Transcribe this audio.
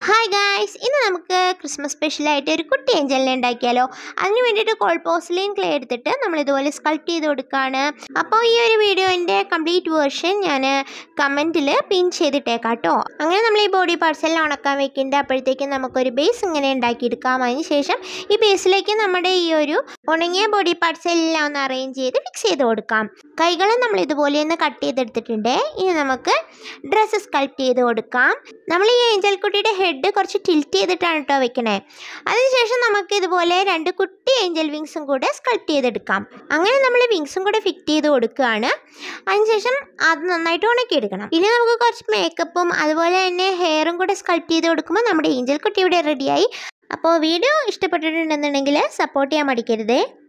hi guys ഇന്ന് നമുക്ക് Christmas സ്പെഷ്യലായിട്ട് ഒരു കുട്ടി ഏഞ്ചലിനെ ഉണ്ടാക്കിയാലോ അതിന് വേണ്ടിയിട്ട് കോൾ പോസ്ലിൻ ക്ലേ എടുത്തിട്ട് നമ്മൾ ഇതുപോലെ സ്കൾപ്റ്റ് ചെയ്ത് കൊടുക്കുകയാണ് അപ്പോൾ ഈ ഒരു വീഡിയോൻ്റെ കംപ്ലീറ്റ് വേർഷൻ ഞാൻ കമൻറ്റിൽ പിൻ ചെയ്തിട്ടേക്കാം കേട്ടോ അങ്ങനെ നമ്മൾ ഈ ബോഡി പാർട്സ് എല്ലാം ഉണക്കാൻ വെക്കേണ്ട അപ്പോഴത്തേക്കും നമുക്കൊരു ബേസ് ഇങ്ങനെ ഉണ്ടാക്കിയെടുക്കാം അതിന് ശേഷം ഈ ബേസിലേക്ക് നമ്മുടെ ഈ ഒരു ഉണങ്ങിയ ബോഡി പാർട്സ് എല്ലാം ഒന്ന് അറേഞ്ച് ചെയ്ത് ഫിക്സ് ചെയ്ത് കൊടുക്കാം കൈകൾ നമ്മൾ ഇതുപോലെ ഒന്ന് കട്ട് ചെയ്തെടുത്തിട്ടുണ്ട് ഇനി നമുക്ക് ഡ്രസ്സ് സ്കൾപ്റ്റ് ചെയ്ത് കൊടുക്കാം നമ്മൾ ഈ ഏഞ്ചൽ കുട്ടിയുടെ ഹെഡ് കുറച്ച് ടിൽറ്റ് ചെയ്തിട്ടാണ് കേട്ടോ വെക്കണേ അതിനുശേഷം നമുക്ക് ഇതുപോലെ രണ്ട് കുട്ടി ഏഞ്ചൽ വിങ്സും കൂടെ സ്കൾപ്റ്റ് ചെയ്തെടുക്കാം അങ്ങനെ നമ്മൾ വിങ്സും കൂടെ ഫിറ്റ് ചെയ്ത് കൊടുക്കുകയാണ് അതിനുശേഷം അത് നന്നായിട്ട് ഉണക്കിയെടുക്കണം ഇനി നമുക്ക് കുറച്ച് മേക്കപ്പും അതുപോലെ തന്നെ ഹെയറും കൂടെ സ്കൾപ്റ്റ് ചെയ്ത് കൊടുക്കുമ്പോൾ നമ്മുടെ ഏഞ്ചൽ കുട്ടി ഇവിടെ റെഡിയായി അപ്പോൾ വീഡിയോ ഇഷ്ടപ്പെട്ടിട്ടുണ്ടെന്നുണ്ടെങ്കിൽ സപ്പോർട്ട് ചെയ്യാൻ മടിക്കരുതേ